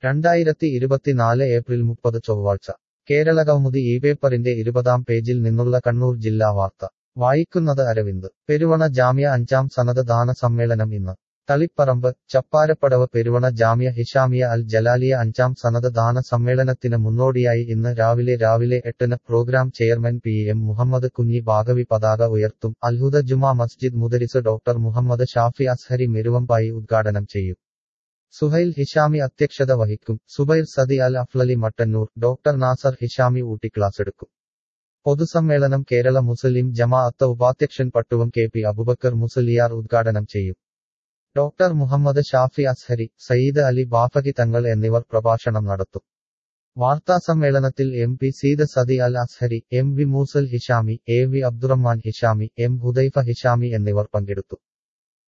രണ്ടായിരത്തി ഇരുപത്തിനാല് ഏപ്രിൽ മുപ്പത് ചൊവ്വാഴ്ച കേരളകൗമുദി ഈ പേപ്പറിന്റെ ഇരുപതാം പേജിൽ നിന്നുള്ള കണ്ണൂർ ജില്ലാ വാർത്ത വായിക്കുന്നത് അരവിന്ദ് പെരുവണ ജാമ്യ അഞ്ചാം സനത് ദാന സമ്മേളനം ഇന്ന് തളിപ്പറമ്പ് ചപ്പാരപ്പടവ് പെരുവണ ജാമ്യ ഹിഷാമിയ അൽ ജലാലിയ അഞ്ചാം സനത് ദാന സമ്മേളനത്തിന് മുന്നോടിയായി ഇന്ന് രാവിലെ രാവിലെ എട്ടിന് program chairman P M Muhammad Kunhi Baqavi പതാക ഉയർത്തും അൽഹുദ ജുമാ മസ്ജിദ് മുദരിസ് ഡോക്ടർ മുഹമ്മദ് ഷാഫി അസ്ഹരി മെരുവമ്പായി ഉദ്ഘാടനം ചെയ്യും സുഹൈൽ ഹിഷാമി അധ്യക്ഷത വഹിക്കും സുബൈർ സദി അൽ അഫ്ലലി മട്ടന്നൂർ ഡോക്ടർ നാസർ ഹിഷാമി ഊട്ടി ക്ലാസ് എടുക്കും പൊതുസമ്മേളനം കേരള മുസ്ലിം ജമാഅത്ത് ഉപാധ്യക്ഷൻ പട്ടുവം കെ പി അബുബക്കർ മുസലിയാർ ഉദ്ഘാടനം ചെയ്യും ഡോക്ടർ മുഹമ്മദ് ഷാഫി അസ്ഹരി സയ്യിദ് അലി ബാഫകി തങ്ങൾ എന്നിവർ പ്രഭാഷണം നടത്തും വാർത്താസമ്മേളനത്തിൽ M P Seeda Saadi Al Azhari M V Moosal Hishami A V Abdurahman Hishami M Hudaifa Hishami എന്നിവർ പങ്കെടുത്തു